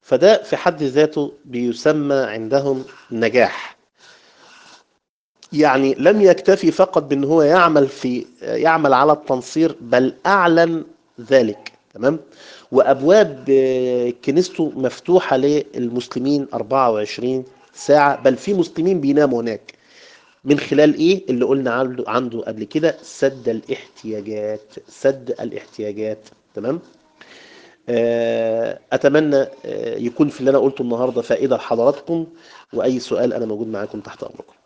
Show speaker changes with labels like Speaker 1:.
Speaker 1: فده في حد ذاته بيسمى عندهم نجاح يعني لم يكتفي فقط بان هو يعمل في يعمل على التنصير بل اعلن ذلك تمام وابواب آه، كنيسته مفتوحه للمسلمين 24 ساعه بل في مسلمين بيناموا هناك من خلال ايه اللي قلنا عنده عنده قبل كده سد الاحتياجات سد الاحتياجات تمام آه، اتمنى آه، يكون في اللي انا قلته النهارده فائده لحضراتكم واي سؤال انا موجود معاكم تحت امركم